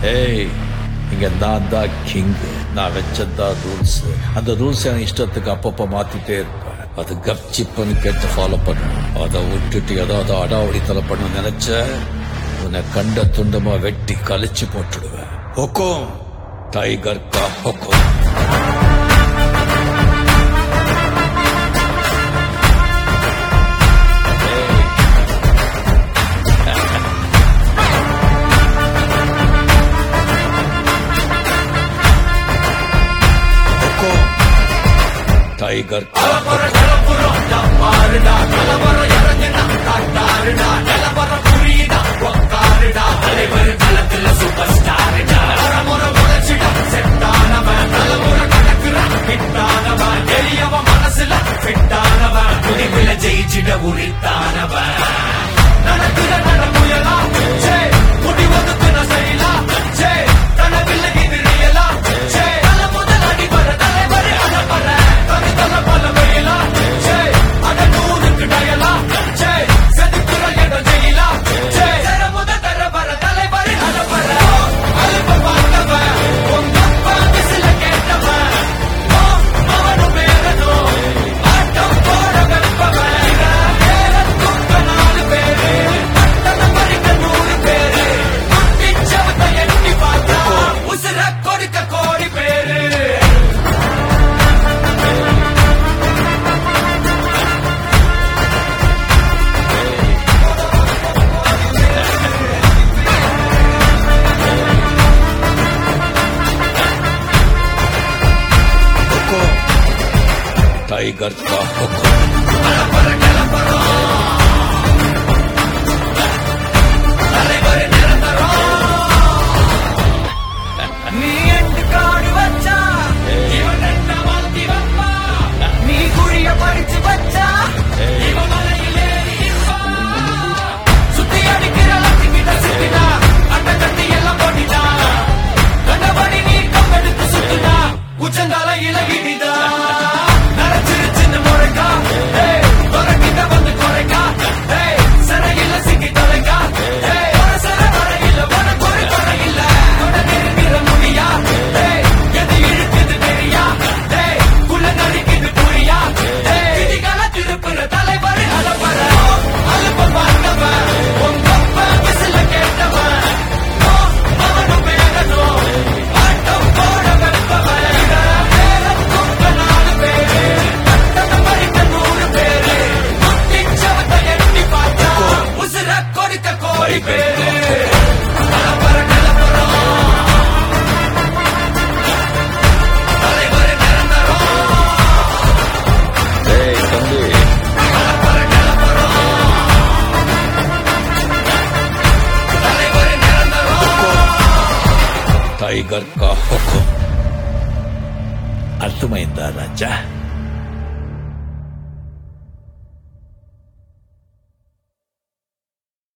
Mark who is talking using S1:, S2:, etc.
S1: ஏய் இங்க நான் தான் கிங் நான் வச்சதான் ரூல்ஸ் அந்த ரூல்ஸ் என் இஷ்டத்துக்கு அப்பப்ப மாத்திட்டே இருப்பேன் அது கப்சிப்புன்னு கேட்டு ஃபாலோ பண்ணணும் அதை விட்டுட்டு ஏதாவது அடாவடித்தலை பண்ண நினைச்ச உன்னை கண்ட துண்டமா வெட்டி கழிச்சு போட்டுடுவேன் ஹொக்கும் டைகர் கா ஹொக்கும் டைகர் கா ஹொக்கும்
S2: ஜெயிச்சிட உரித்தானவன் நடக்கிற நடமுயலா சே முடி ஒதுக்குன செயலா சே கனவில்லை இது ரியலா சே தல முதல் அடி வர தலைவர் அடப்பற தனி தல பல வயலா சே அட நூறுக்கு டயலா சே செதுக்குற இடம் ஜெயிலா சே தர முத தர வர தலைவர் அடப்பற அலுப்ப பார்த்தவன் உங்க அப்பா விசில கேட்டவன் ஓ, அவனும் பேரனோ ஆட்டம் போட வெப்பவன் பேரன் துக்க நாலு பேரு பட்டண பறிக்க நூறு பேரு குட்டிச்சவத்தை எட்டி பார்த்தா உசுர கொடுக்க கோடி பேரு
S1: டைகர் கா ஹொக்கும்
S2: நீ எண்டு காடு வச்சா இவன் என்ன மாத்தி வைப்பா நீ குழிய பறிச்சு வச்சா இவன் மலையில் ஏறி நிற்பா. சுத்தி அடிக்கிற லத்தி கிட்ட சுத்தினா அட்ட கட்டி எல்லாம் போட்டினா கண்டபடி நீ கம்பெடுத்து சுத்துனா உச்சந்தால இலகிடிதா நரைச்சிருச்சுன்னு முறைக்கா ஏய், துறக்கிட்ட வந்து குறைக்கா ஏய், சிறையில சிக்கி தொலைக்கா ஏய், ஒரு சிறை வரையில உனக்கு ஒரு குறை இல்ல தொட நெருங்கிற முடியா ஏய், எது இழுக்குது தெரியா ஏய், குள்ள நறுக்குது புரியா ஏய், விதிகளை திருப்புற தலைவர் அலப்பற அலுப்ப பார்த்தவன் உங்க அப்பா விசில கேட்டவன் ஓ, அவனும் பேரனோ ஆட்டம் போட வெப்பவன் பேரன் துக்க நாலு பேரு பட்டண பறிக்க நூறு பேரு குட்டிச்சவத்தை எட்டி பார்த்தா உசுர கொடுக்க கோடி பேரு கலப்பற கலப்பறம் தலைவர் நிரந்தரம்
S1: ஏய் தம்பி
S2: கலப்பற கலப்பறம் தலைவர் நிரந்தரம்
S1: டைகர் கா ஹொக்கும் అర్థమైందా రాజా